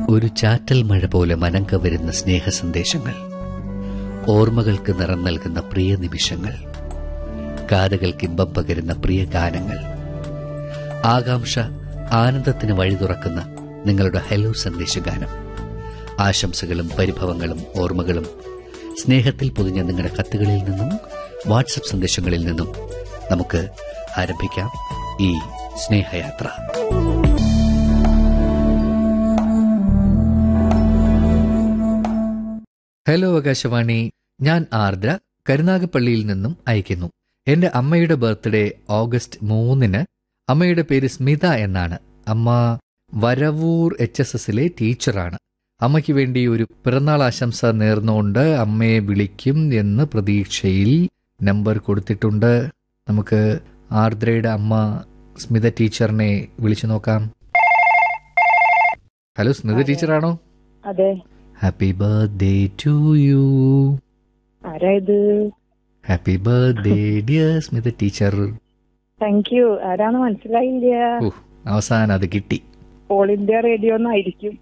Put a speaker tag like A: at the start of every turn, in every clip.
A: ഒരു ചാറ്റൽ മഴ പോലെ മനം കവരുന്ന സ്നേഹ സന്ദേശങ്ങൾ ഓർമ്മകൾക്ക് നിറം നൽകുന്ന പ്രിയ നിമിഷങ്ങൾ കാതുകൾക്ക് ഇമ്പം പകരുന്ന പ്രിയ ഗാനങ്ങൾ ആകാംക്ഷ ആനന്ദത്തിന് വഴി തുറക്കുന്ന നിങ്ങളുടെ ഹലോ സന്ദേശഗാനം ആശംസകളും പരിഭവങ്ങളും ഓർമ്മകളും സ്നേഹത്തിൽ പൊതിഞ്ഞ നിങ്ങളുടെ കത്തുകളിൽ നിന്നും വാട്സപ്പ് സന്ദേശങ്ങളിൽ നിന്നും നമുക്ക് ആരംഭിക്കാം ഈ സ്നേഹയാത്ര ഹലോ ആകാശവാണി ഞാൻ ആർദ്ര കരുനാഗപ്പള്ളിയിൽ നിന്നും അയക്കുന്നു എന്റെ അമ്മയുടെ ബർത്ത്ഡേ ഓഗസ്റ്റ് മൂന്നിന് അമ്മയുടെ പേര് സ്മിത എന്നാണ് അമ്മ വരവൂർ എച്ച് എസ് എസിലെ ടീച്ചറാണ് അമ്മയ്ക്ക് വേണ്ടി ഒരു പിറന്നാൾ ആശംസ നേർന്നുകൊണ്ട് അമ്മയെ വിളിക്കും എന്ന് പ്രതീക്ഷയിൽ നമ്പർ കൊടുത്തിട്ടുണ്ട് നമുക്ക് ആർദ്രയുടെ അമ്മ സ്മിത ടീച്ചറിനെ വിളിച്ചു നോക്കാം ഹലോ സ്മിത ടീച്ചറാണോ
B: അതെ
A: ഹാപ്പി ബർത്ത്ഡേ ടു യു
B: ആരാ ഇത്
A: happy birthday dear Smitha teacher
B: thank you ആരാന്ന് മനസ്സിലായില്ല
A: ഓ അവസാനം അത് കിട്ടി
B: ഓൾ ഇന്ത്യ റേഡിയോ എന്നായിരിക്കും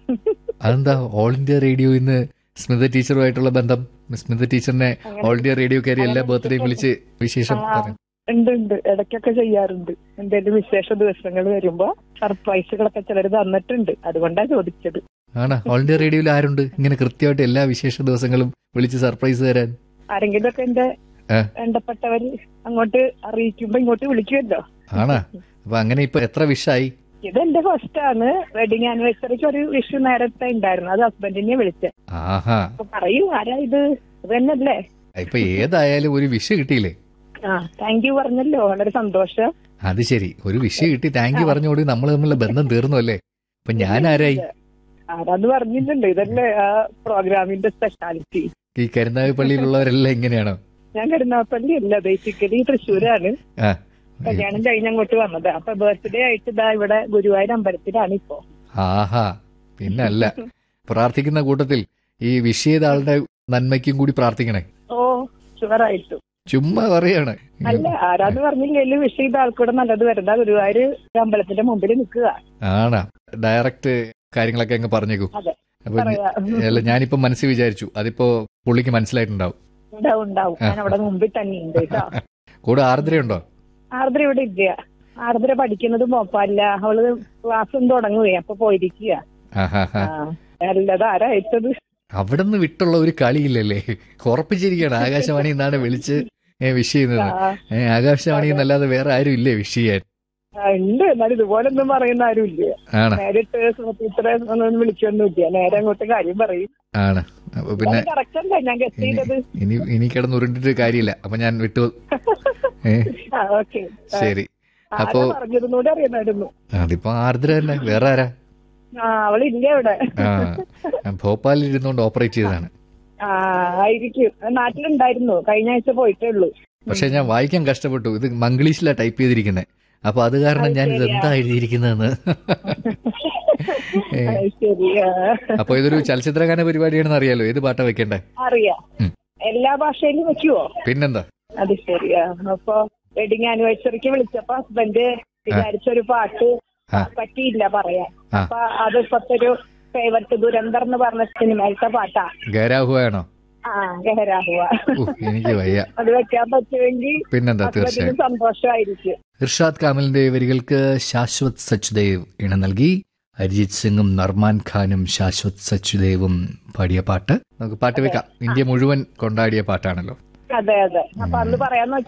A: അതെന്താ ഓൾ ഇന്ത്യ റേഡിയോ ഇന്ന് സ്മിത ടീച്ചറുമായിട്ടുള്ള ബന്ധം സ്മിത ടീച്ചറിനെ ഓൾ ഇന്ത്യ റേഡിയോക്കാരി എല്ലാ ബർത്ത്ഡേയും വിളിച്ച് വിശേഷം
B: ആ.
A: പറയും
B: ഉണ്ട് ഉണ്ട് ഇടയ്ക്കൊക്കെ ചെയ്യാറുണ്ട് എന്തെങ്കിലും വിശേഷ ദിവസങ്ങൾ വരുമ്പോ സർപ്രൈസുകളൊക്കെ ചിലർ തന്നിട്ടുണ്ട് അതുകൊണ്ടാ ചോദിച്ചത്
A: ആണ് ഓൾ ഇന്ത്യ റേഡിയോയിൽ ആരുണ്ട് ഇങ്ങനെ കൃത്യമായിട്ട് എല്ലാ വിശേഷ ദിവസങ്ങളും വിളിച്ച് സർപ്രൈസ് തരാൻ
B: ആരെങ്കിലും ഒക്കെ എന്റെ
A: ആ.
B: വേണ്ടപ്പെട്ടവര് അങ്ങോട്ട് അറിയിക്കുമ്പോ ഇങ്ങോട്ട് വിളിക്കുമല്ലോ
A: ആണാ അപ്പൊ അങ്ങനെ ഇപ്പൊ എത്ര വിഷായി
B: ഇതെന്റെ ഫസ്റ്റ് ആണ് വെഡിങ് ആനിവേഴ്സറിക്ക് ഒരു വിഷു നേരത്തെ ഉണ്ടായിരുന്നു അത് ഹസ്ബൻഡിനെ വിളിച്ചത്
A: ആഹാ
B: അപ്പൊ പറയൂ ആരാ ഇത് ഇത് തന്നെയല്ലേ
A: ഇപ്പൊ ഏതായാലും ഒരു വിഷ കിട്ടിയില്ലേ
B: ആ താങ്ക് യു പറഞ്ഞല്ലോ വളരെ സന്തോഷം
A: അത് ശരി ഒരു വിഷ കിട്ടി താങ്ക് യു പറഞ്ഞോടി നമ്മൾ തമ്മിലുള്ള ബന്ധം തീർന്നു അല്ലേ അപ്പൊ ഞാൻ ആരായി
B: ആരാന്ന് പറഞ്ഞിട്ടുണ്ട് ഇതല്ലേ ആ പ്രോഗ്രാമിന്റെ സ്പെഷ്യാലിറ്റി
A: ഈ കരുനാഗപ്പള്ളിയിലുള്ളവരെല്ലാം ഇങ്ങനെയാണോ
B: ഞാൻ കരുനാപ്പള്ളി അല്ല ബേസിക്കലി തൃശ്ശൂരാണ്
A: ആ
B: കല്യാണം കഴിഞ്ഞ് അങ്ങോട്ട് വന്നത് അപ്പൊ ബർത്ത്ഡേ ആയിട്ട് ഇതാ ഇവിടെ ഗുരുവായൂർ അമ്പലത്തിലാണ് ഇപ്പോ
A: ആഹാ പിന്നല്ല പ്രാർത്ഥിക്കുന്ന കൂട്ടത്തിൽ ഈ വിഷ് ചെയ്ത ആളുടെ നന്മയ്ക്കും കൂടി പ്രാർത്ഥിക്കണേ
B: ഓ ഷുവറായിട്ടും
A: ചുമ്മാ പറയാണ്
B: അല്ല ആരാന്ന് പറഞ്ഞില്ലെങ്കിലും വിഷ് ചെയ്ത ആൾക്കൂടെ നല്ലത് വരണ്ട ഗുരുവായൂർ അമ്പലത്തിന്റെ മുമ്പിൽ നിൽക്കുക
A: ആണാ ഡയറക്റ്റ് കാര്യങ്ങളൊക്കെ അങ്ങ് പറഞ്ഞേക്കൂ
B: അതെ.
A: അപ്പൊ
B: പറയാ
A: അല്ല ഞാനിപ്പോ മനസ്സിൽ വിചാരിച്ചു അതിപ്പോ പുള്ളിക്ക് മനസ്സിലായിട്ടുണ്ടാവും
B: ഉണ്ടാവും ഉണ്ടാവും ഞാൻ അവിടെ മുമ്പിൽ തന്നെ ഉണ്ട് കേട്ടോ
A: കൂടെ ആർദ്രയുണ്ടോ
B: ആർദ്ര ഇവിടെ ഇല്ല ആർദ്ര പഠിക്കുന്നത് മോപ്പല്ല അവള് ക്ലാസ്സും തുടങ്ങുകയെ അപ്പൊ പോയിരിക്കുക
A: ആഹാ
B: ആ അല്ലത് ആരാ അയച്ചത്
A: അവിടെ നിന്ന് വിട്ടുള്ള ഒരു കളിയില്ലല്ലേ ഉറപ്പിച്ചിരിക്കുകയാണ് ആകാശവാണി എന്നാണ് വിളിച്ച് വിഷ് ചെയ്യുന്നത്
B: ആ,
A: ഏ, ആകാശവാണി എന്നല്ലാതെ വേറെ ആരും ഇല്ലേ വിഷ് ചെയ്യാൻ
B: ആ, ഉണ്ട് എന്നാലും ഇതുപോലൊന്നും പറയുന്ന ആരും ഇല്ല
A: ആണ്
B: നേരിട്ട് ഇത്ര ഒന്നും വിളിക്കൊന്നുമില്ല നേരെ അങ്ങോട്ട് കാര്യം പറയും
A: ആണ് അപ്പൊ പിന്നെ
B: കറക്റ്റ് അല്ലേ ഞാൻ ഗസ്റ്റ്
A: ഇനി
B: ചെയ്തത്
A: ഇനി ഇനി കിടന്ന് ഉരുണ്ടിട്ട് കാര്യമില്ല അപ്പൊ ഞാൻ വിട്ടു ഏ
B: ആ ഓക്കെ
A: ശരി
B: ആരാ
A: അപ്പോ
B: പറഞ്ഞിരുന്നൂടെ അറിയണമായിരുന്നു
A: അതിപ്പോ ആർദ്ര തന്നെ വേറെ ആരാ
B: ആ അവളില്ല ഇവിടെ
A: ആ ഞാൻ ഭോപ്പാലിൽ ഇരുന്നുകൊണ്ട് ഓപ്പറേറ്റ് ചെയ്തതാണ്
B: ആ ആയിരിക്കും നാട്ടിലുണ്ടായിരുന്നു കഴിഞ്ഞ ആഴ്ച പോയിട്ടേ ഉള്ളൂ
A: പക്ഷെ ഞാൻ വായിക്കാൻ കഷ്ടപ്പെട്ടു ഇത് മംഗ്ലീഷിലാ ടൈപ്പ് ചെയ്തിരിക്കുന്നത് അപ്പൊ അത് കാരണം ഞാൻ ഇത് എന്താ എഴുതിയിരിക്കുന്നതെന്ന് ഏ.
B: അത് ശരി ആ.
A: അപ്പൊ ഇതൊരു ചലച്ചിത്രഗാന പരിപാടിയാണെന്ന് അറിയാലോ ഏത് പാട്ടാ വെക്കണ്ടേ
B: അറിയാം
A: ഉം.
B: എല്ലാ ഭാഷയിലും വെക്കുവോ
A: പിന്നെന്താ
B: അത് ശരിയാ അപ്പൊ വെഡിങ് ആനിവേഴ്സറിക്ക് വിളിച്ചപ്പോ ഹസ്ബൻഡ് വിചാരിച്ചൊരു പാട്ട്
A: ആ.
B: പറ്റിയില്ല പറയാൻ
A: ആ.
B: അപ്പൊ അത് ഇപ്പത്തെ ഒരു ഫേവററ്റ് ദുരന്തർ എന്ന് പറഞ്ഞ സിനിമയിലത്തെ പാട്ടാ
A: ഗരാഹുവാണോ
B: ആ ഗഹരാഹുവ
A: ഓ എനിക്ക് വയ്യ
B: അത് വെക്കാൻ പറ്റുമെങ്കിൽ
A: പിന്നെന്താ
B: ഹസ്ബൻഡിന്
A: തീർച്ചയായും
B: സന്തോഷമായിരിക്കും
A: ഇർഷാദ് കാമലിന്റെ വരികൾക്ക് ശാശ്വത് സച്ദേവ് ഇണ നൽകി അരിജിത് സിംഗും നർമാൻ ഖാനും ശാശ്വത് സച്ദേവും പാടിയ പാട്ട് നമുക്ക് പാട്ട് വെക്കാം ഇന്ത്യ മുഴുവൻ കൊണ്ടാടിയ പാട്ടാണല്ലോ
B: അതെ അതെ അപ്പൊ അന്ന് പറയാന്ന്